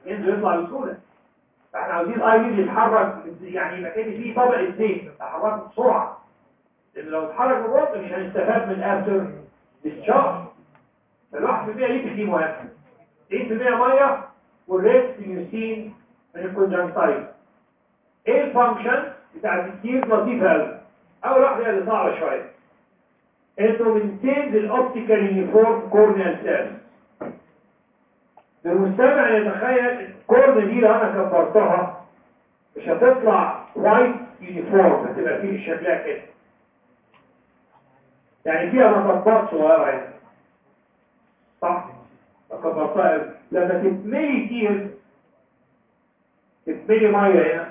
ينزل يطلع بسهوله فاحنا عاوزين الاي بي يتحرك يعني يبقى كده فيه طبقه زيت يتحرك بسرعه لان لو اتحرك ببطء مش هنستفاد من افتر ديسشارج فالواحد في المية ليك دي مهم 90% ميه والريست يوسين من الكونجنكتايف ايه الفانكشن بتاع التكتير لطيفه قوي اول واحده هي اللي صعبه شويه انه منتين الاوبتيكال يونيفورم كورنيال سيلز المستمع يتخيل الكورن دي لو انا كبرتها مش هتطلع وايت يونيفورم هتبقى فيه شكلها كده يعني فيها مطبات صغيره هنا صح كبرتها لما تتملي كتير تتملي ميه هنا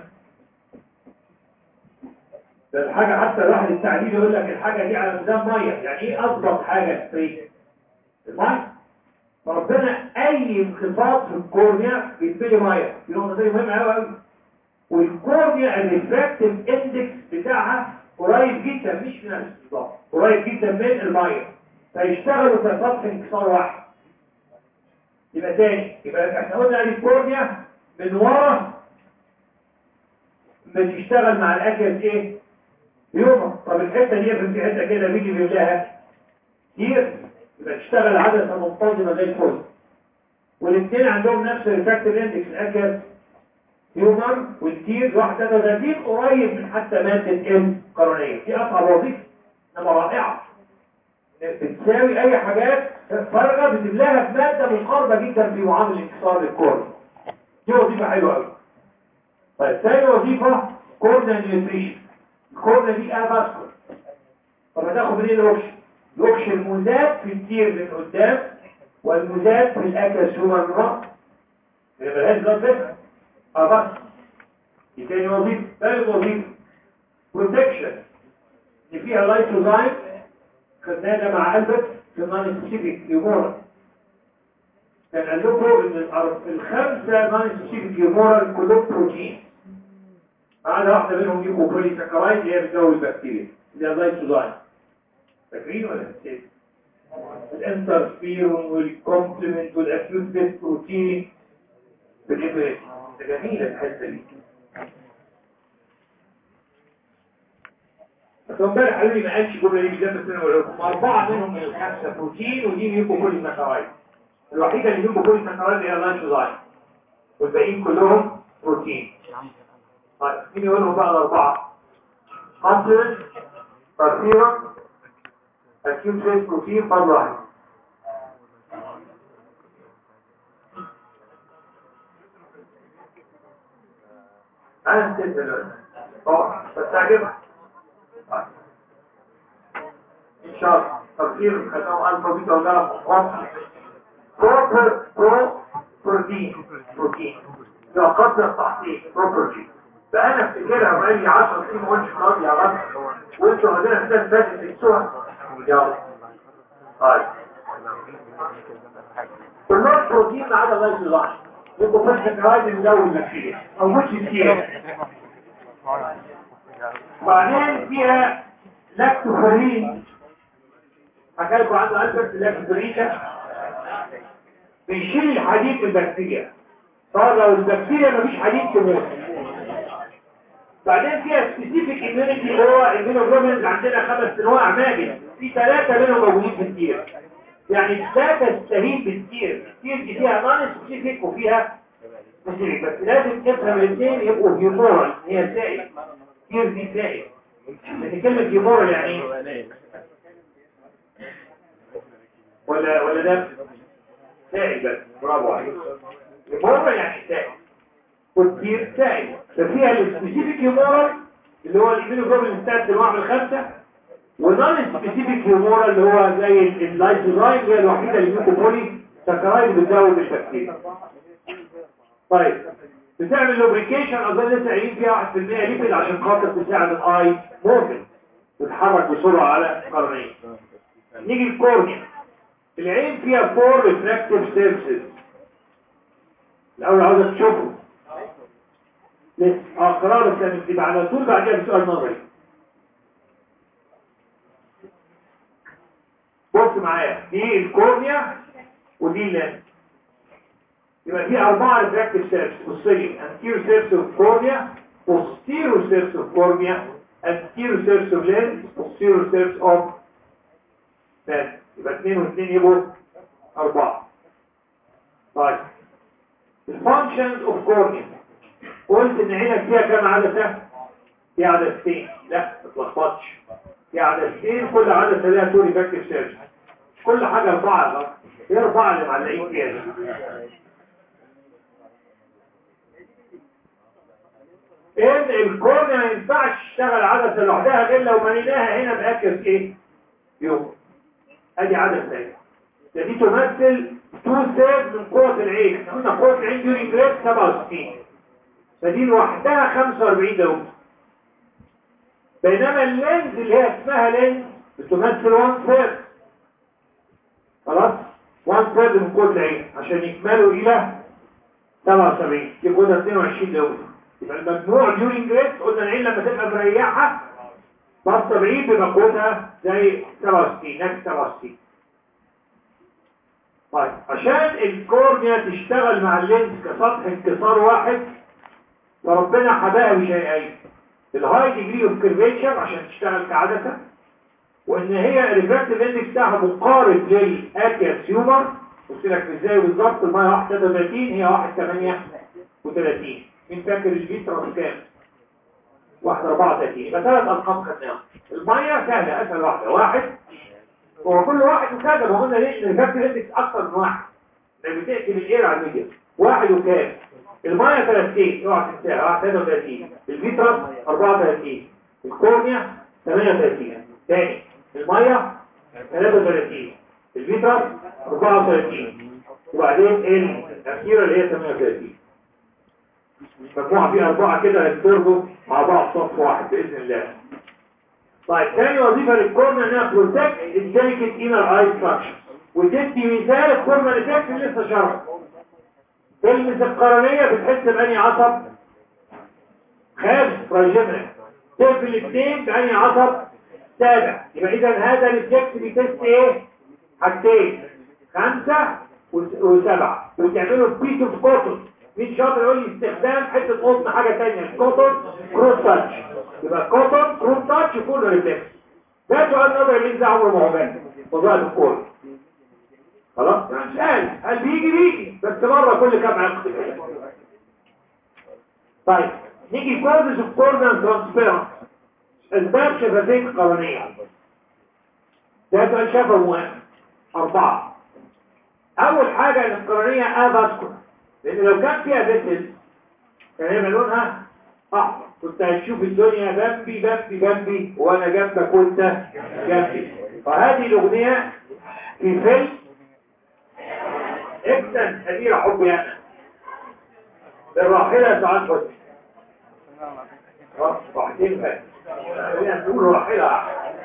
ده الحاجه حتى الواحد التعديل يقول لك الحاجه دي على ميزان ميه يعني ايه اضبط حاجه ستريت الميه فربنا اي انخفاض في الكورنيا بيتبلي ميه دي نقطه دي مهمه قوي قوي والكورنيا الريفراكتيف اندكس بتاعها قريب جدا مش من الاستضافه قريب جدا من الميه فيشتغلوا في سطح انكسار واحد يبقى تاني يبقى احنا قلنا ادي الكورنيا من ورا بتشتغل مع الاكل ايه يوم طب الحته دي في حته كده بيجي بيقولها كتير يبقى تشتغل عدسه منتظمه زي الفل والاثنين عندهم نفس الريفراكتيف اندكس الاكل هيومر والتير 31 قريب من حتى ماده ام قرنيه دي اصعب وظيفه انما رائعه بتساوي اي حاجات فارغه بتملاها بماده مقاربه جدا في معامل انكسار الكورن دي وظيفه حلوه قوي طيب ثاني وظيفه كورنيا نيوتريشن الكورنيا دي افاسكولار طب هتاخد منين الاوكشن الاوكشن المزاد في التير من قدام والمزاد في الاكل سوما من ورا يبقى ملهاش بلاد فيسل اه بس دي تاني وظيفه ثالث وظيفه بروتكشن اللي فيها لايتوزايم خدناه ده مع قلبك في النون سبيسيفيك يومورا كان قال لكم ان الأر- الخمسه نون سبيسيفيك يومورا كلهم بروتين هذا واحده منهم يبقوا بوليساكرايد اللي هي بتزود البكتيريا اللي هي اللايتوزايم فاكرين ولا نسيت؟ الانترفيرون والكومبلمنت والاكيوت بيست بروتين بالإبريد ده جميلة الحته دي بس هو امبارح قالوا لي ما قالش الجمله دي بالذات بس انا بقول لكم اربعه منهم من الخمسه بروتين ودي بيبقوا كل سكرايد الوحيده اللي بيبقوا كل سكرايد هي اللايتوزايم والباقيين كلهم بروتين طيب مين يقولهم بقى الاربعه كونتيننت بارفيرون اكيوت فيس بروتين فرد واحد انا نسيت دلوقتي طبعا بس تعجبك طيب. ان شاء الله تفكير خدناه الفا بيتا ولا واضح بروبر برو بروتين بروتين لو قدر التحقيق بروبرتي فانا افتكرها بقالي 10 سنين ما قلتش خلاص يا رب وانتوا عندنا حساب فاتت تكسوها يلا طيب كلهم بروتين ما عدا اللايزولاين يبقوا فتح الرايد المزود البكتيريا موجودش كتير وبعدين فيها لاكتوفرين حكى لكم عنده ألبرت لاكتوفرين ده بيشيل الحديد من البكتيريا طبعا لو البكتيريا مفيش حديد تموت بعدين فيها سبيسيفيك اميونيتي هو الاميونوجلوبولينز عندنا خمس انواع ماجد في ثلاثه منهم موجودين في الكتير يعني ثلاثه تستهين بالكتير الكتير دي فيها نون سبيسيفيك وفيها سبيسيفيك بس لازم تفهم الاثنين يبقوا هيومورال هي زائد كتير دي زائد لكن كلمه هيومورال يعني ايه؟ ولا ولا ده سائل بس برافو عليك هيومورال يعني سائل والكتير سائل ففيها السبيسيفيك هيومورال اللي هو الاميونوجلوبولين ستات انواع من الخمسه ونون سبيسيفيك هيومورال اللي هو زي اللايزوزايم هي الوحيده اللي فيكم بولي سكرايد بتزود البكتيريا طيب بتعمل لوبريكيشن اظن لسه قايلين فيها 1% ليبيد عشان خاطر تساعد الاي موفمنت تتحرك بسرعه على القرنيه نيجي الكورنيا العين فيها فور ريفراكتيف سيرفيسز الاول عاوزك تشوفه لسه اه قرار الثاني بتبقى على طول بعدها بسؤال نظري بص معايا دي الكورنيا ودي اللانس يبقى في أربعة ريفراكتيف سيرفس بصي anterior surface of cornea posterior surface of cornea anterior surface of lens posterior surface of lens يبقى اثنين واثنين يبقوا أربعة طيب الفانكشنز اوف كورنيا قلت ان عينك فيها كام عدسة؟ في عدستين لا ما تلخبطش في عدستين كل عدسة لها تو ريفراكتيف سيرفس كل حاجة أربعة ايه أربعة اللي معلقين فيها دي؟ ان الكورنيا ما ينفعش تشتغل عدسه لوحدها غير لو مليناها هنا باكس ايه يوم ادي عدسه ايه ده دي تمثل تو سيرد من قوه العين احنا قلنا قوه العين ديورينج جريد 67 فدي لوحدها 45 دوله بينما اللينز اللي هي اسمها لينز بتمثل 1 سيرد خلاص 1 سيرد من قوه العين عشان يكملوا الى 77 يبقوا 22 دوله يبقى المجموع ديورينج ريست قلنا العين لما تبقى مريحة بس 70 بيبقى قوتها زي 67 نفس 67 طيب عشان الكورنيا تشتغل مع اللينز كسطح انكسار واحد فربنا حباها بشيئين الهاي ديجري اوف كيرفيتشر عشان تشتغل كعدسة وان هي الريفراكتيف اندكس بتاعها مقارب للاكيا سيومر قلت لك ازاي بالظبط الميه 31 هي 138 مين فاكر الفيترا كام واحد أربعة تأتين يبقى ثلاث أرقام خدناها المية سهلة أسهل واحدة واحد هو كل واحد وكذا ما قلنا ليه إن الفاكر اندكس أكثر من واحد لما بتأتي بالإير على الميديا واحد وكام المية 30 اوعى تنساها واحد 33 الفيترا 34 الكورنيا 38 تاني المية 33 الفيترا 34 وبعدين الأخيرة اللي هي 38 مجموعة فيها أربعة كده هيتضربوا مع بعض صف واحد بإذن الله طيب تاني وظيفة للكورنر انها بروتكت الديليكت انر اي ستراكشر وتدي مثال الكورنر افكت اللي لسه شرحه تلمس القرنية بتحس بأني عصب خامس تراجمنا تقفل الاثنين بأني عصب سابع يبقى إذا هذا الافكت بيتست ايه؟ حاجتين خمسة وسبعة وتعملوا بيس اوف كوتون مين شاطر يقول لي استخدام حته قطن حاجه ثانيه كوتون كروس تاتش يبقى كوتون كروس تاتش فول ريفلكس ده سؤال نظري اللي ده عمره ما هو بان موضوع الكور خلاص يعني سؤال هل بيجي بيجي بس مره كل كام عقد طيب نيجي كوزز اوف كورنر ترانسبيرنت اسباب شفافيه القرنيه ده سؤال شفوي اربعه اول حاجه ان القرنيه افاسكولار لان لو كان فيها فيسل كان هيبقى لونها احمر كنت هتشوف الدنيا جنبي جنبي جنبي وانا جنبك وانت جنبي فهذه الاغنيه في فيلم اكسن اميره حبي انا الراحله سعاد حسني راحتين بس خلينا نقول راحله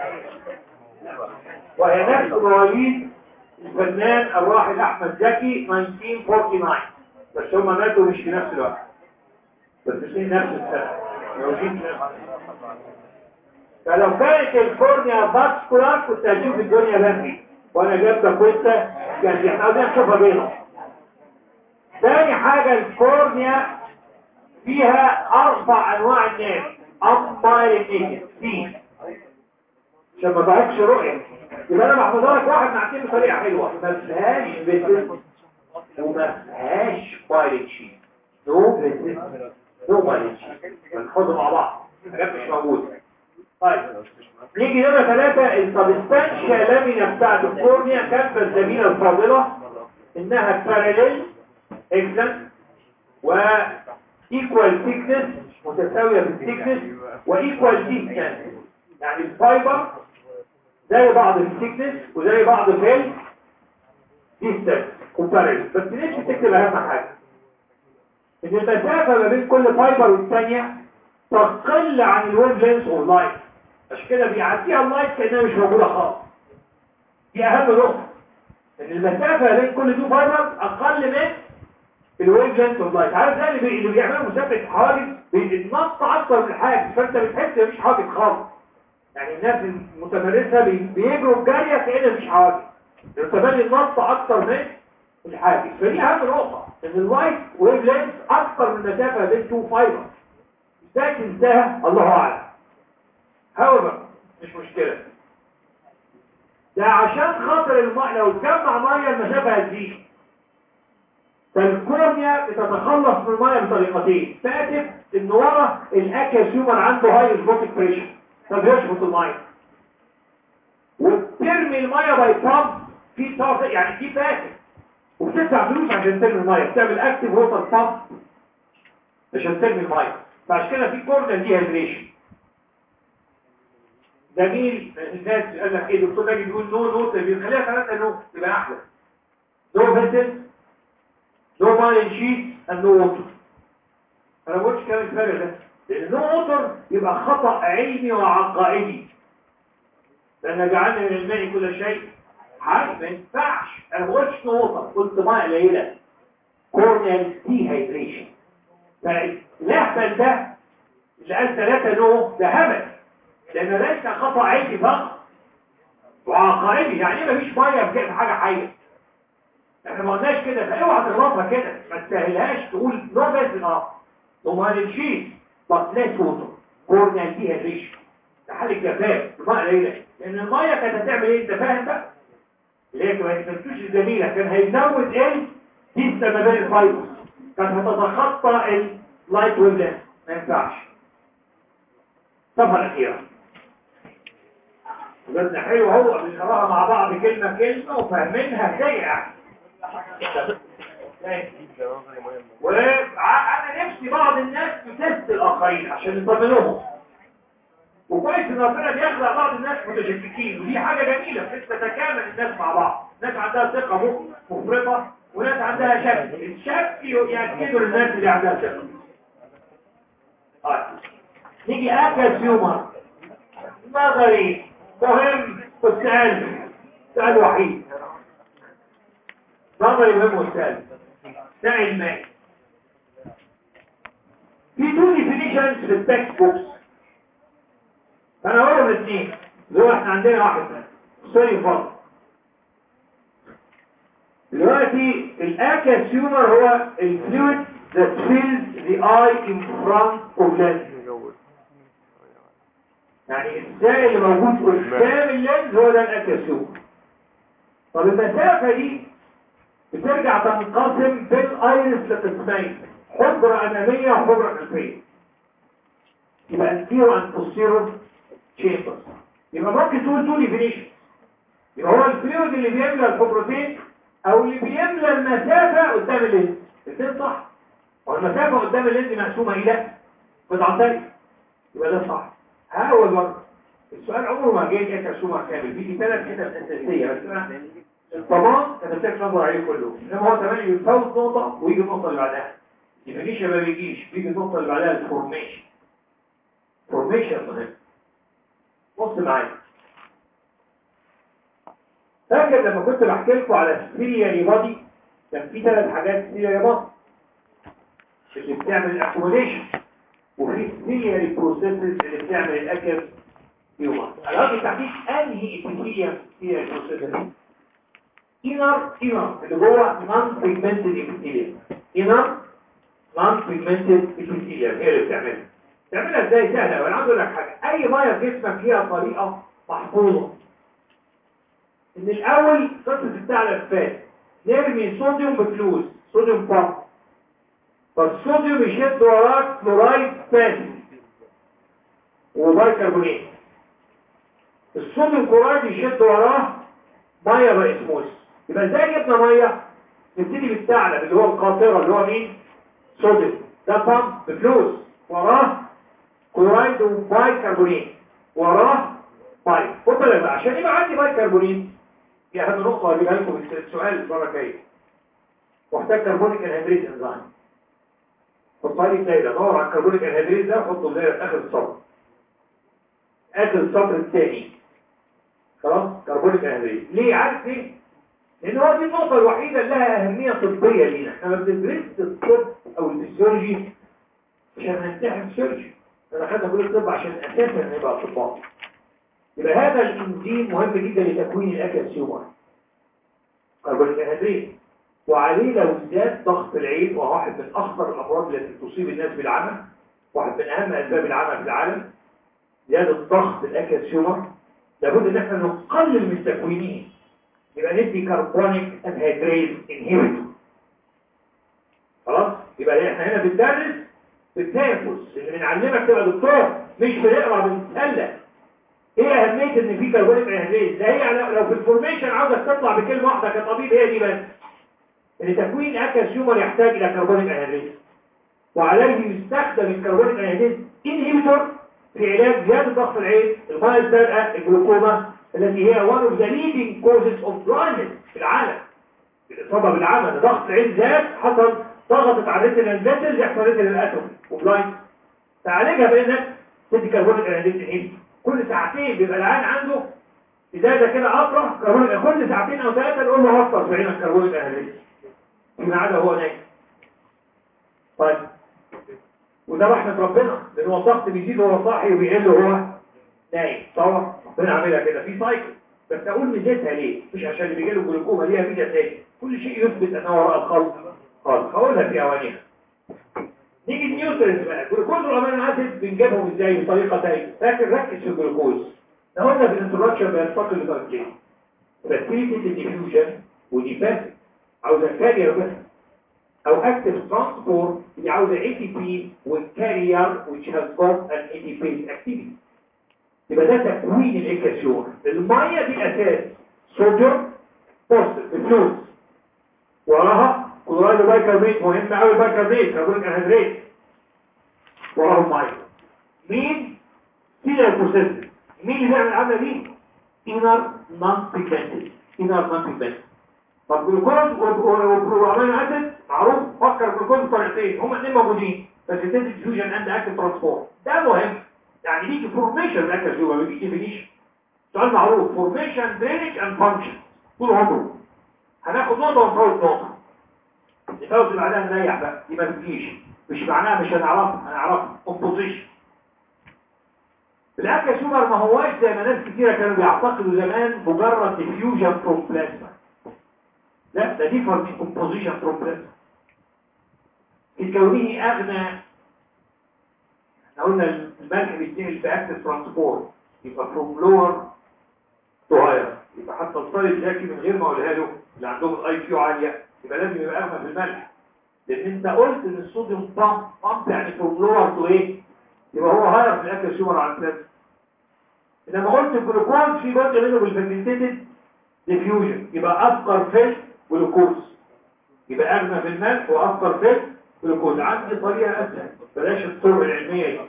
وهي نفس مواليد الفنان الراحل احمد زكي 1949 بس هم ماتوا مش في نفس الوقت بس مش في نفس السنة موجودين في نفس فلو كانت الكورنيا باسكولار كنت هتشوف الدنيا بدري وانا جنبك وانت يعني احنا عاوزين نشوفها بينهم تاني حاجة الكورنيا فيها اربع انواع الناس امباير النيكد في عشان ما ضحكش رؤية يبقى انا محفظها لك واحد معتين بطريقة حلوة ما فيهاش بيتل وما فيهاش بايلت شيت نو بيتل نو بايلت شيت بنحفظهم مع بعض حاجات مش موجودة طيب نيجي نمرة ثلاثة السبستانشيا لامينا بتاعت الكورنيا كانت الزميلة الفاضلة انها باراليل اكسن و equal thickness متساوية في الثيكنس وايكوال ديستانس يعني الفايبر زي بعض في الثيكنس وزي بعض في الديستانس كومباريل بس نفسي تكتب اهم حاجة ان المسافة ما بين كل فايبر والثانية تقل عن الويف لينس اوف لايت عشان كده بيعديها اللايت كأنها مش موجودة خالص دي اهم نقطة ان المسافة بين كل دو فايبر اقل من الويف لينس اوف لايت عارف ده اللي, بي... اللي بيعملوا مسافة حواجز بيتنط اكتر من الحاجز فانت بتحس مفيش حاجز خالص يعني الناس المتمرسة بي... بيجروا بجارية كأنها مفيش حواجز التملي النط اكتر من الحاجز فدي اهم نقطه ان اللايت ويف لينث اكثر من مسافه بين تو فايبر ازاي تنساها الله اعلم however مش مشكله ده عشان خاطر الماء لو اتجمع ميه المسافه هتزيد فالكورنيا بتتخلص من الميه بطريقتين فاتت ان ورا الاكاسيومر عنده هاي اسبوتيك بريشر فبيشفط الميه وبترمي الميه باي بامب في طاقه يعني في فاتت وبتدفع فلوس عشان ترمي الميه بتعمل اكتف ووتر بامب عشان ترمي الميه فعشان كده في كورنيا دي هيدريشن جميل الناس قال لك ايه دكتور ناجي بيقول نو نو بيخليها ثلاثه نو يبقى احلى نو فيتل نو ماين شيت نو ووتر انا ما قلتش كلام الفارغ ده لان نو ووتر يبقى خطا علمي وعقائدي لان جعلنا من الماء كل شيء حاجه ما ينفعش انا ما قلتش نو ووتر قلت ميه قليله كورنيال دي هيدريشن فالاهبل ده اللي قال ثلاثه نو ده هبل لأنه ليس خطأ علمي فقط وعقائدي يعني ايه مفيش ميه في حاجة حية احنا ما قلناش كده فاوعى تغلطها كده ما تسهلهاش تقول نو بس اه وما نمشيش بس لا ووتر كورنيال دي هيدريشن ده حال الجفاف الميه قليله لان الميه كانت هتعمل ايه انت فاهم بقى اللي هي ما تنسوش الزميله كان هيزود ايه دي ما بين الفايبرز كانت هتتخطى اللايت ويف ما ينفعش الصفحه الاخيره وجدنا حلو هو بنقراها مع بعض كلمة كلمة وفاهمينها زي يعني وانا نفسي بعض الناس تتست الاخرين عشان يطمنوهم وكويس ان ربنا بيخلق بعض الناس متشككين ودي حاجة جميلة بس تتكامل الناس مع بعض ناس عندها ثقة مفرطة وناس عندها شك الشك يأكدوا للناس اللي عندها ثقة طيب نيجي اكل سيومر نظري مهم والسؤال سؤال وحيد نظري مهم والسؤال سؤال الماء في تو ديفينيشنز في التكست بوكس انا هقول الاثنين دول احنا عندنا واحد سوري فضل دلوقتي الاكاسيومر هو الفلويد that fills the eye in front of lens يعني السائل اللي موجود قدام اللينز هو ده الاكاسيوم طب المسافة دي بترجع تنقسم بالايرس لقسمين حجرة امامية وحجرة خلفية يبقى انتيرو ان بوستيرو تشامبر يبقى ممكن تقول تو ديفينيشن يبقى هو الفلويد اللي بيملى الحجرتين او اللي بيملى المسافة قدام اللينز الاثنين صح هو المسافة قدام اللينز مقسومة الى قطعتين يبقى ده صح هو الوقت السؤال عمره ما جاي كده كرسومة كامل بيجي ثلاث حتت اساسيه بس انا الضمان انا محتاج نظر عليه كله انما هو كمان يفوت نقطه ويجي النقطه اللي بعدها يبقى ليش ما بيجيش بيجي النقطه اللي بعدها الفورميشن فورميشن مهم بص معايا فاكر لما كنت بحكي لكم على سيريالي بادي كان في ثلاث حاجات سيريالي بادي اللي بتعمل الاكوموديشن وفي سيريالي بروسيسز اللي بتعمل الاكل يوما الهاجي تحديد انهي ابيثيليوم سيريالي بروسيسز inner inner اللي هو non pigmented epithelium inner non pigmented epithelium هي اللي بتعملها تعملها ازاي سهله وانا عاوز اقول لك حاجه اي ميه في جسمك فيها طريقه محفوظه ان الاول قصه بتاع الفات نرمي صوديوم بفلوس صوديوم بامب فالصوديوم يشد وراك كلورايد باسي وبايكربونات الصوديوم كلورايد يشد وراه ميه باسموس يبقى ازاي جبنا ميه نبتدي بالثعلب اللي هو القاطره اللي هو مين صوديوم ده بامب بفلوس وراه كلورايد وبايكربونات وراه باي خد بالك بقى عشان يبقى عندي بايكربونات دي اهم نقطه هجيبها لكم في السؤال المره الجايه محتاج كربونيك انهيدريز انزيم حطها لي دايره دور على الكربونيك انهيدريز ده حطه دايره في اخر السطر اخر السطر الثاني خلاص كربونيك انهيدريز ليه عارف ليه لان هو دي النقطه الوحيده اللي لها اهميه طبيه لينا احنا ما بندرسش الطب او الفسيولوجي عشان نمتحن فسيولوجي انا خدنا كل الطب عشان اساسا نبقى اطباء يبقى هذا الانزيم مهم جدا لتكوين الاكاسيومر كربونيك انهيدريز وعليه لو زاد ضغط العين وهو واحد من اخطر الامراض التي تصيب الناس بالعمى واحد من اهم اسباب العمى في العالم زياده ضغط الاكاسيومر لابد ان احنا نقلل من تكوينه يبقى ندي كربونيك انهيدريز انهيبيتور خلاص يبقى احنا هنا بندرس بالتنفس اللي بنعلمك تبقى دكتور مش بنقرا بنتسلى ايه اهميه ان في كربونيك انهيدريز ده هي لو- لو في الفورميشن عاوزك تطلع بكلمه واحده كطبيب هي دي بس ان تكوين اكاسيومر يحتاج الى كربونيك انهيدريز وعليه يستخدم الكربونيك انهيدريز انهيبيتور في علاج زياده ضغط العين الميه الزرقاء الجلوكوما التي هي one of the leading causes of blindness في العالم الإصابة بالعمى إن ضغط العين زاد حصل ضغطت على الريتنال فيسل يحصل ريتنال اتوم وبلايند تعالجها بانك تدي كربونيك انهيدريز انهيبيتور كل ساعتين بيبقى العين عنده ازازه كده اطرح كربونيك كل ساعتين او ثلاثه نقول له هفطر في عينك كربونيك انهيدريز فيما عدا هو نايم طيب وده رحمة ربنا لان هو الضغط بيزيد وهو صاحي وبيقل وهو نايم طبعا ربنا عاملها كده في سايكل بس اقول ميزتها ليه مش عشان اللي بيجيله جلوكوما ليها ميزه تاني كل شيء يثبت انه وراء الخلق خالص هقولها في اوانيها نيجي النيوترينز بقى الجلوكوز والامينو اسيد بنجيبهم ازاي بطريقه ثانيه لكن ركز في الجلوكوز احنا قلنا في الانترودكشن بينتقل لدرجتين فاسيليتي الديفيوجن ودي باسف عاوزه كارير بس او اكتف ترانسبورت اللي عاوزه اي تي بي والكارير which has got an ATP activity يبقى ده تكوين الاكاسيون الميه دي اساس صوديوم بوزيتيف فلوس وراها كلورايد بايكربونات مهم قوي بايكربونات كربونيك انهيدريت وراهم ميه مين سيلر بروسيس مين اللي بيعمل العمله دي انر نون بيجمنتد انر نون بيجمنتد طب جلوكوز وامينو اسيد معروف فكر الجلوكوز بطريقتين هما الاثنين موجودين بس الديزل فيوجن اند اكتف ترانسبورت ده مهم يعني بيجي فورميشن ركز جوه ما بيجي ديفينيشن سؤال معروف فورميشن درينج اند فانكشن طول عمره هناخد نقطه ونفوت نقطه الفوز اللي بعدها نريح بقى دي ما بتجيش مش معناها مش هنعرفها هنعرفها كومبوزيشن الاكا سوبر ما هواش زي ما ناس كتيره كانوا بيعتقدوا زمان مجرد ديفيوجن فروم بلازما لا ده ديفر كومبوزيشن فروم بلازما في كونه اغنى احنا قلنا الملح بيتنقل في اكتف ترانسبورت يبقى فروم لور تو هاير يبقى حتى الطالب ذكي من غير ما اقولها له اللي عندهم الاي كيو عاليه يبقى لازم يبقى اغنى في الملح لان انت قلت ان الصوديوم بامب بامب يعني فروم لور تو ايه يبقى هو هاير في الاكل شومر عن البلازما انما قلت الجلوكوز في جزء منه بالفرمنتيتد ديفيوجن يبقى افقر في الجلوكوز يبقى اغنى في الملح وافقر في الجلوكوز عندي طريقه اسهل بلاش الطرق العلميه دي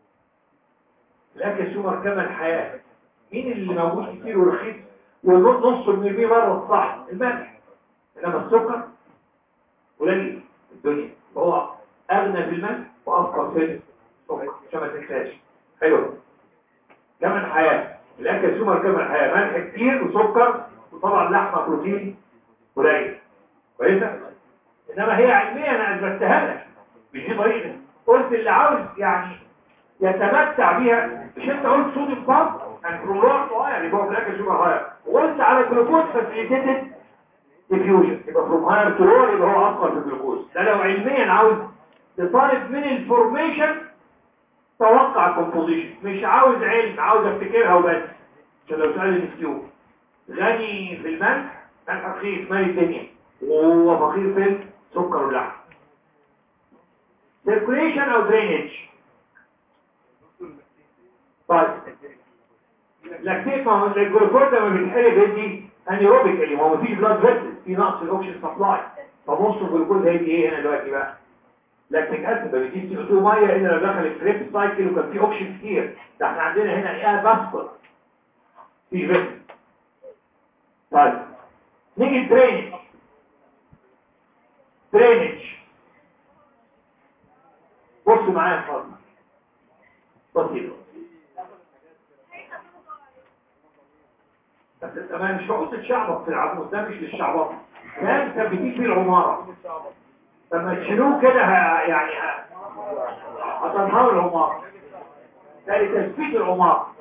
الاكل شومر كما الحياه مين اللي موجود كتير ورخيص ونص من البيه بره الصح الملح انما السكر قليل في الدنيا فهو اغنى في الملح وافقر في السكر عشان ما تنساش حلو كمان حياه الاكل سومر كمان حياه ملح كتير وسكر وطبعا لحمه بروتين قليل كويسه انما هي علميا انا اثبتها لك مش دي طريقه قلت اللي عاوز يعني يتمتع بيها مش انت قلت صوديوم بامب الكلورات صغير يبقى في الاكل سوبر هاير وقلت على الجلوكوز فاسيليتيتد ديفيوجن يبقى فروم هاير تو لور يبقى هو اثقل في الجلوكوز ده لو علميا عاوز تطالب من الفورميشن توقع الكومبوزيشن مش عاوز علم عاوز افتكرها وبس عشان لو سؤال المسكيو غني في الملح ملح رخيص مالي الدنيا وهو فقير في السكر واللحم circulation او drainage طيب لاكتيت ما هو الجلوكوز لما بيتحرق بيدي انيروبيكالي ما هو مفيش بلاد فيسل في نقص في الاكسجين سبلاي فنص الجلوكوز هيدي ايه هنا دلوقتي بقى لاكتيك اسيد ما بيديش سي 2 ميه الا لو دخل الكريب سايكل وكان في اوكسجين كتير ده احنا عندنا هنا ايه باسكول في فيسل طيب نيجي درينج درينج بص معايا خالص بسيطه بس انت ما مش هقول تتشعبط في العمود ده مش للشعبط ده انت بتيجي في العمارة لما تشيلوه كده ه- يعني ه- هتنهار العمارة ده لتثبيت العمارة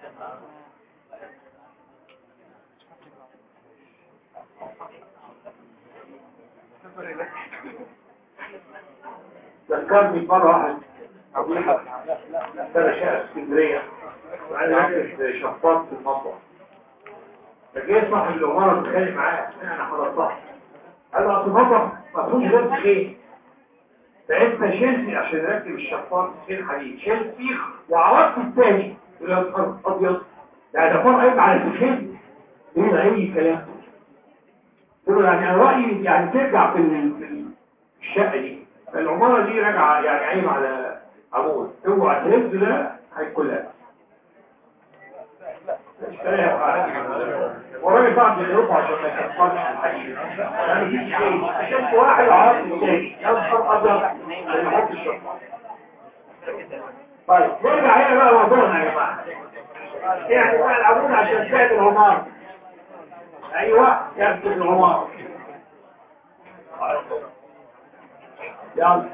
ذكرني مرة واحد كان شقة اسكندرية وعايز يعمل شفاط في المطبخ فجاي صاحب العمارة بيتخانق معاه انا حضرتها قال له اصل المطبخ ما فيهوش غير خير فانت شلتي عشان نركب الشفاط خير حديد شلت فيخ وعرضت الثاني يقول له الارض ابيض ده ده فرق عيب على الفخين ايه ده اي كلام قلت له يعني انا رايي يعني ترجع في ال- في الشقه دي العمارة دي راجعة يعني عيب على عمود اوعى تهز ده هيكلها وراجل بعض الظروف عشان ما يكسرش الحديد يعني في شيء عشان واحد عارف الثاني يظهر ابيض ما يحط الشفاط طيب نرجع هنا بقى موضوعنا يا جماعه يعني بقى العمود عشان تهد العمارة ايوه يهد العمارة يلا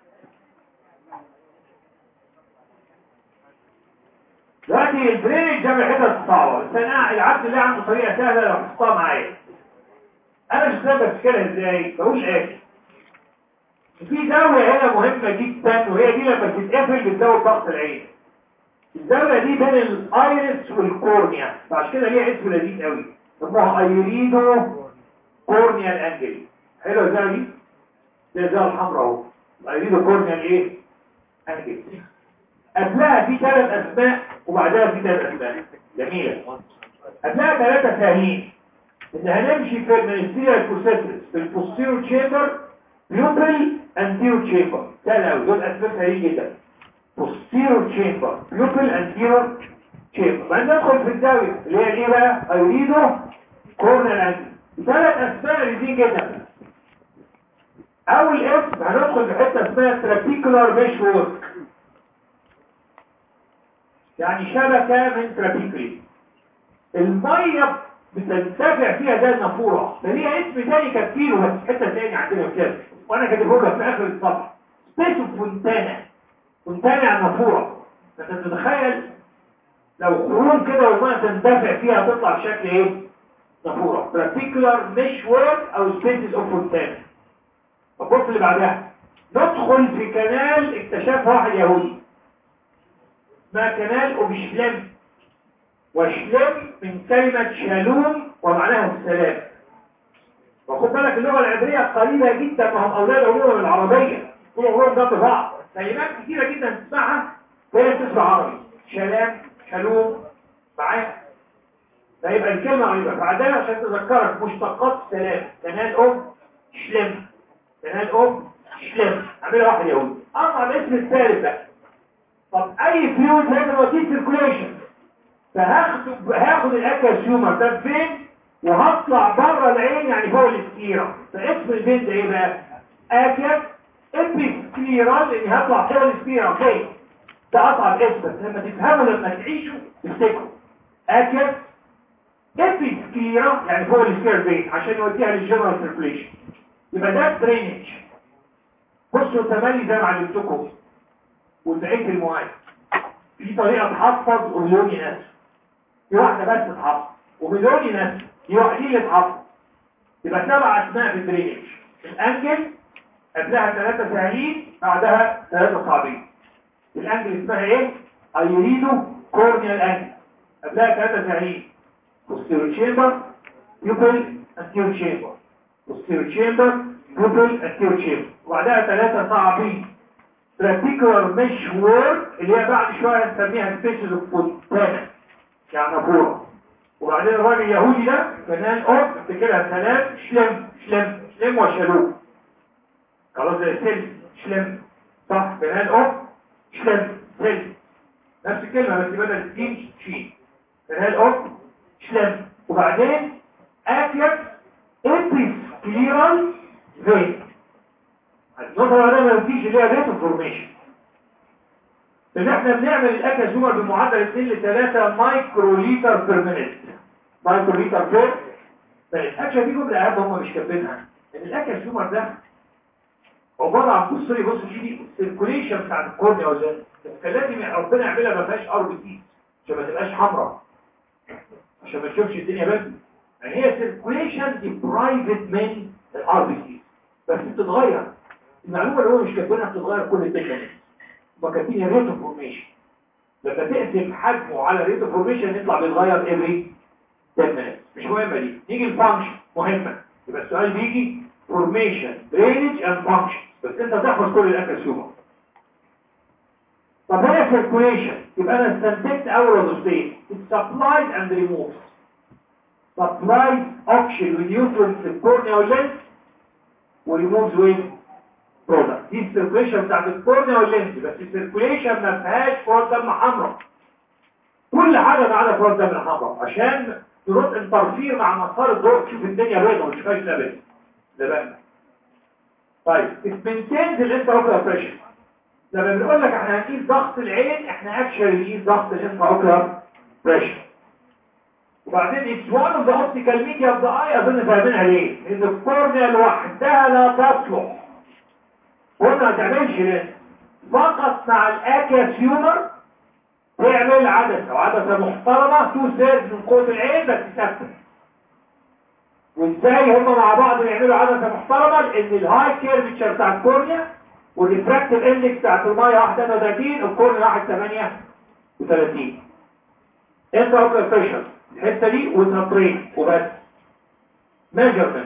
دلوقتي البرينج ده من حتت صعبه بس انا العبد اللي عنده طريقه سهله لو حطها معايا انا مش فاهم بفتكرها ازاي بقول الاتي في زاويه هنا مهمه جدا وهي دي لما تتقفل بتزود ضغط العين الزاويه دي بين الايرس والكورنيا فعشان كده ليها اسم لذيذ قوي اسمها ايريدو كورنيال انجل حلوه الزاويه دي زي الزاويه الحمراء اهو الايريدو كورنيال ايه انجل قبلها في ثلاث اسماء وبعدها في ثلاث اسماء جميله قبلها ثلاثه سهلين ان هنمشي في المنستيريال بروسيسز في البوستيرو تشامبر بيوبل انتيرو تشامبر سهل قوي دول اسماء سهلين جدا بوستيرو تشامبر بيوبل انتيرو تشامبر بعدين ندخل في الزاويه اللي هي ايه بقى ايريدو كورنر انجل ثلاث اسماء لذيذ جدا اول اسم هندخل في حته اسمها ترابيكولار ميش وورك يعني شبكة من ترابيكلي المية بتنتفع فيها ده النافورة فليها اسم تاني كتير بس حتة تاني عندنا في كده وانا كاتبه لك في اخر الصفحة سبيسو فونتانا فونتانا على النافورة فانت تتخيل لو خروج كده والمية تندفع فيها تطلع بشكل ايه نافورة ترابيكولار مش وورك او سبيسيس اوف فونتانا البص اللي بعدها ندخل في كنال اكتشفها واحد يهودي ما كنال وبشلم وشلم من كلمة شالوم ومعناها السلام وخد بالك اللغة العبرية قريبة جدا ما هم أولاد الأمور العربية طول عمرهم جنب بعض كلمات كتيرة جدا تسمعها وهي بتسمع عربي شلام شالوم معايا فيبقى الكلمة قريبة فعدالة عشان تذكرك مشتقات سلام كنال أم شلم كنال أم شلم عاملها واحد يهودي أما الاسم الثالث بقى طب اي فيوز هنا وسيله سيركوليشن فهاخد هاخد الاكاسيومر ده فين وهطلع بره العين يعني فوق السكيرة فاسم البنت ايه بقى اكيس ابيسكليرال لاني هطلع فوق السكيرة اوكي ده اصعب اسم بس لما تفهموا لما تعيشوا تفتكروا اكيس ابيسكليرال يعني فوق السكيرة بين عشان يوديها للجنرال سيركوليشن يبقى ده درينج بصوا تملي زي ما علمتكم وزعيت المواد في طريقة تحفظ ومليوني ناس في واحدة بس تحفظ ومليوني ناس في واحدين اللي تحفظ يبقى سبع اسماء في الدرينج الانجل قبلها ثلاثة سهلين بعدها ثلاثة صعبين الانجل اسمها ايه؟ ايريدو كورنيال انجل قبلها ثلاثة سهلين posterior chamber pupil anterior chamber posterior chamber pupil anterior chamber وبعدها ثلاثة صعبين particular mesh word اللي هي بعد شوية هنسميها species of fontana يعني نافورة وبعدين الراجل اليهودي ده كان اوف افتكرها سلام شلم شلم شلم وشلوم خلاص زي سلم شلم صح كان اوف شلم سلم نفس الكلمة بس بدل السين شين كان اوف شلم وبعدين اكيس ابيس كليرال فين النظرة ده ما يمكنش اللي هي داتا فورميشن لان احنا بنعمل الاكا زومر بمعدل 2 ل 3 مايكرو لتر بير مينيت مايكرو لتر بير فالاكشن دي جمله اهم هم مش كاتبينها ان الاكا زومر ده عباره عن بص لي بص دي السيركوليشن بتاع الكورنيا وزي كان لازم ربنا يعملها ما فيهاش ار بي تي عشان ما تبقاش حمراء عشان ما تشوفش الدنيا بس يعني هي سيركوليشن دي برايفت من الار بي سي بس بتتغير المعلومه اللي هو مش كاتبينها بتتغير كل 10 minutes هما كاتبين الريت اوف فورميشن لما تقسم حجمه على ريت اوف فورميشن يطلع بيتغير افري 10 minutes مش مهمه دي نيجي الفانكشن مهمه يبقى السؤال بيجي فورميشن درينج اند فانكشن بس انت تحفظ كل الاكاسيوما طب هي circulation يبقى انا استنتجت اول وظيفتين it supplies and removes supplies oxygen with nutrients في الكورنيا واللينس وريموفز with product دي السيركوليشن بتاعت الكورنيا واللينس بس السيركوليشن ما فيهاش كرات دم حمراء كل حاجه ما عدا كرات دم حمراء عشان تروح انترفير مع مسار الضوء تشوف الدنيا بيضاء ما تشوفهاش لابد ده بقى طيب اسمنتين الانتراوكولار بريشر لما بنقول لك احنا هنقيس ضغط العين احنا اكشن بنقيس ضغط الانتراوكولار بريشر وبعدين اتس وان اوف ذا اوبتيكال ميديا اوف ذا اي اظن فاهمينها ليه؟ ان الكورنيا لوحدها لا تصلح قلنا ما تعملش ليه؟ فقط مع الاكاسيومر تعمل عدسه وعدسه محترمه تو سيرز من قوه العين بس ثابته وازاي هم مع بعض يعملوا عدسه محترمه لان الهاي كيرفتشر بتاع الكورنيا والريفراكتيف اندكس بتاعت الميه 31 الكورنيا 138 انت اوكي بريشر الحته دي وتنطرين وبس ميجرمنت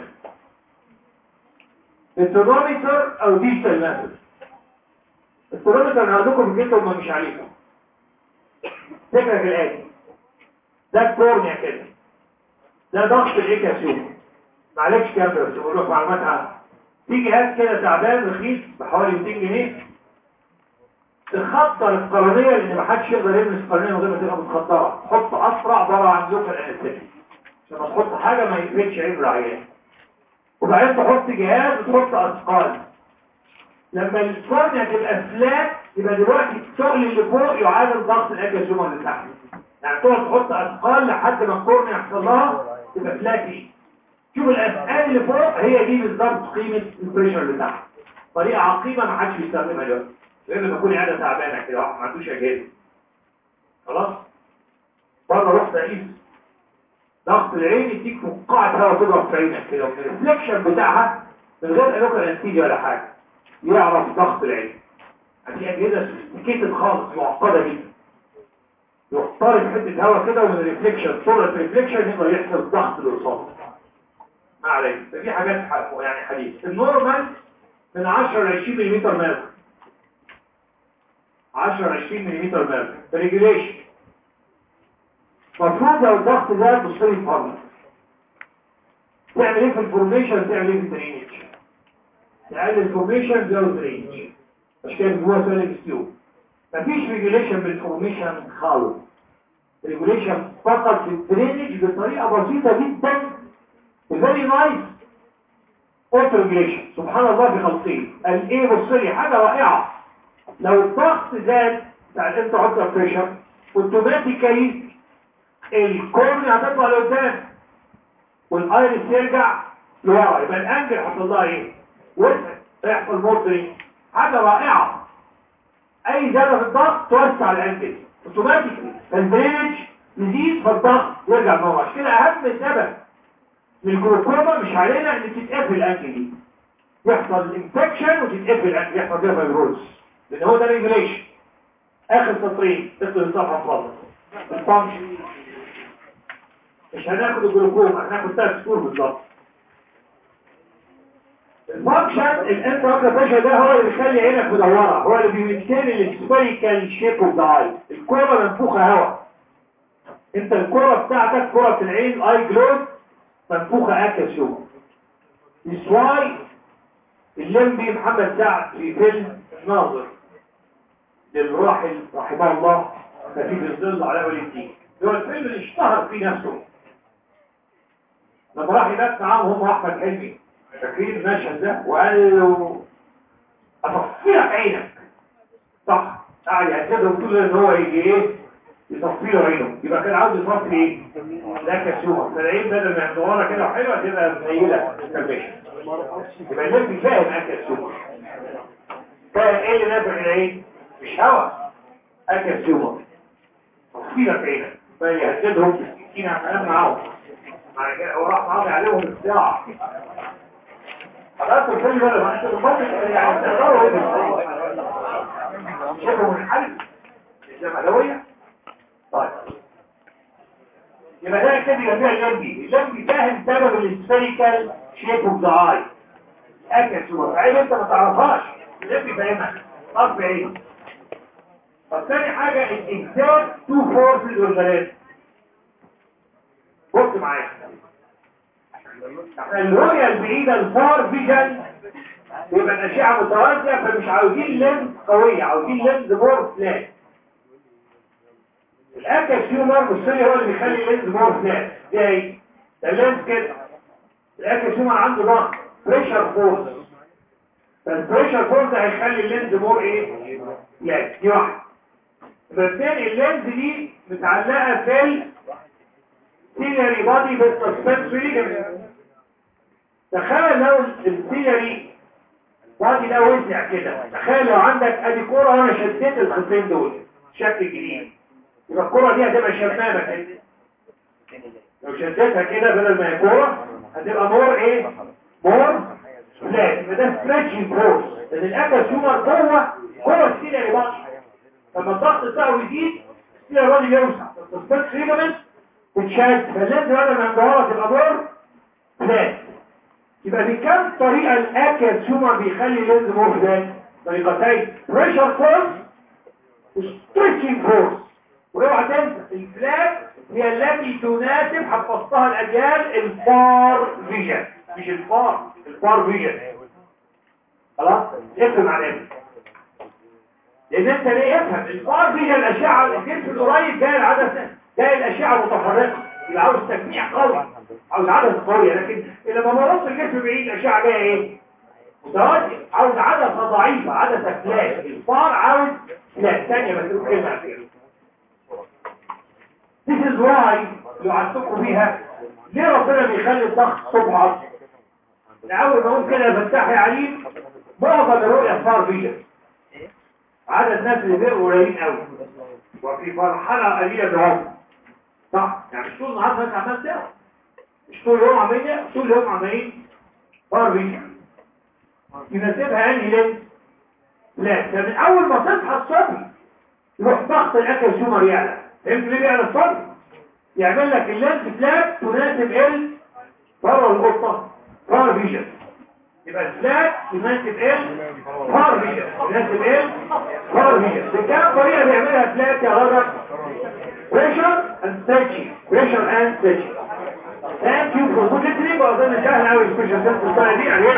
الترمومتر او ديجيتال ميثود الترمومتر انا هقول في الجيت وما مش عليكم فكرة الآتي ده الكورنيا كده ده ضغط الايكاسيوم معلش كام بس بقول لك معلومات عنه في جهاز كده تعبان رخيص بحوالي 200 جنيه تخطر القرنيه لان ما حدش يقدر يلمس القرنيه من غير ما تبقى متخطره تحط اسرع عباره عن لوكال انستيك عشان ما تحط حاجه ما يفرقش عين العيان وبعدين تحط جهاز وتحط اثقال لما الكورنيا تبقى فلات يبقى دلوقتي الثقل اللي فوق يعادل ضغط الاكاسيوم اللي تحت يعني تقعد تحط اثقال لحد ما الكورنيا يحصل لها تبقى فلاتي شوف الاثقال اللي فوق هي دي بالظبط قيمه البريشر اللي تحت طريقه عقيمه ما حدش بيستخدمها دلوقتي لان بكون عاده تعبانه كده واحد ما عندوش اجهزه خلاص بره رحت اقيس ضغط العين يديك فقاعه هواء تضرب في عينك كده ومن الريفليكشن بتاعها من غير الوكا انستيجيا ولا حاجه يعرف ضغط العين هتلاقي اجهزه سوفيستيكيتد خالص معقده جدا يختار حته هواء كده ومن الريفليكشن صوره الريفليكشن يقدر يحصل ضغط للصوت ما عليك ففي حاجات يعني حديث النورمال من 10 ل 20 ملم ميركوري 10 ل 20 ملم ميركوري ريجوليشن المفروض لو الضغط ده تصير فرض تعمل ايه في الفورميشن تعمل ايه في الدرينج تعمل الفورميشن زي الدرينج مش كده هو سؤال الاستيو مفيش ريجوليشن بالفورميشن خالص ريجوليشن فقط في الدرينج بطريقه بسيطه جدا فيري نايس اوتو ريجوليشن سبحان الله في خلقين قال ايه بص لي حاجه رائعه لو الضغط زاد بتاع الانتر بريشر اوتوماتيكالي الكورنيا هتطلع لقدام والايرس يرجع لورا يبقى الانجل حصل لها ايه وسع يحصل مورتري حاجه رائعه اي زياده في الضغط توسع الانجل اوتوماتيكلي فالبريدج يزيد فالضغط يرجع لورا عشان كده اهم سبب للجلوكوما مش علينا ان تتقفل الانجل دي يحصل انفكشن وتتقفل الانجل يحصل فيها فيبروز لان هو ده ريجوليشن اخر سطرين اقفل الصفحه خالص الفانكشن مش هناخد الجلوكوما هناخد ثلاث شهور بالظبط الفانكشن الانتراكلا بريشر ده هو اللي بيخلي عينك مدوره هو اللي بيمتين السبيريكال شيب اوف ذا اي الكوره منفوخه هواء انت الكوره بتاعتك كره العين اي جلوز منفوخه اكاسيوم This why الليمبي محمد سعد في فيلم ناظر للراحل رحمه الله خفيف الظل على ولي الدين هو الفيلم اللي اشتهر فيه نفسه لما راح يبات معاهم هم احمد حلمي فاكرين المشهد ده وقال له اصفي لك عينك صح قاعد يعتبر وتقول ان هو يجي ايه يصفي له عينه يبقى كان عاوز يصفي ايه ده كسومه فالعين بدل ما مدوره كده وحلوه تبقى منيله كالبيشن يبقى النبي فاهم اكل السومه فاهم ايه اللي نافع العين مش هوا اكل سومه تفصيلة في عينك فيهددهم بالسكينة عمال معاهم مع كده هو راح معاهم عليهم الساعة خلاص الفيلم ده ما انت بتفضل يعني تقدروا ايه شوفوا من الحل الجمالوية طيب يبقى ده كده يبقى فيها اللمبي اللمبي فاهم سبب السفيريكال شيب اوف ذا اي اكل صورة عيب انت ما تعرفهاش اللمبي فاهمها طب بعيد طب تاني حاجة الاكزاكت تو فورسز والغلات بص معايا الرؤية البعيدة الفار فيجن يبقى الأشعة متوازية فمش عاوزين لينز قوية عاوزين لينز مور فلات الأكس هيومر مستري هو اللي بيخلي اللينز مور فلات ازاي؟ ده اللينز كده الأكس هيومر عنده ضغط بريشر فورس فالبريشر فورس هيخلي اللينز مور ايه؟ فلات دي واحدة فبالتالي اللينز دي متعلقة في السيلري بادي بالسسبنسوري ليجمنت تخيل لو السيلري بادي ده وسع كده تخيل لو عندك ادي كوره وانا شديت الخطين دول شكل جديد يبقى الكوره دي هتبقى شمامه كده لو شديتها كده بدل ما هي كوره هتبقى مور ايه مور فلات يبقى ده ستريتشنج فورس لان الاكل هيومر جوه جوه السيلري بادي لما الضغط بتاعه يزيد السيلري بادي بيوسع السسبنسوري ليجمنت بتشد فاللينز بدل ما جوه تبقى مور فلات يبقى بكم طريقة الأكل سومر بيخلي اللينز مور فلات طريقتين بريشر فورس وستريتشنج فورس واوعى تنسى الفلات هي التي تناسب حفظتها الأجيال الفار فيجن مش الفار الفار فيجن خلاص افهم على ايه لان انت ليه افهم الفار فيجن الاشعه الجسم القريب جاي العدسه جاي الاشعه متفرقه يبقى عاوز تجميع قوي عاوز عدسه قويه لكن لما ببص الجسم بعيد الاشعه جايه ايه متوازي عاوز عدسه ضعيفه عدسه فلات الفار عاوز فلات ثانيه بس تقول كلمه اخيره This is why لو عدتكم بيها ليه ربنا بيخلي الضغط صبح عصر اول ما اقول كده يا فتاح يا عليم معظم الرؤية صار فيجن عدد الناس اللي بيقروا قليلين قوي وفي مرحلة قليلة بهم صح يعني مش طول النهار الناس عمال تقرا مش طول اليوم عمالين يقروا طول اليوم عمالين صار فيجن يناسبها انهي ليه لا ده من اول ما تصحى الصبح يروح ضغط الاكل سومر يعلى فهمت ليه بيعلى الصبح يعمل لك اللينس فلات تناسب ال بره القطه فار فيجن يبقى الفلات يناسب ال فار فيجن يناسب ال فار فيجن بكام طريقه بيعملها فلات يا رجل بريشر اند ستريتشنج بريشر اند ستريتشنج ثانك يو فور وجودك لي واظن سهل قوي سبيشال سنتر دي يعني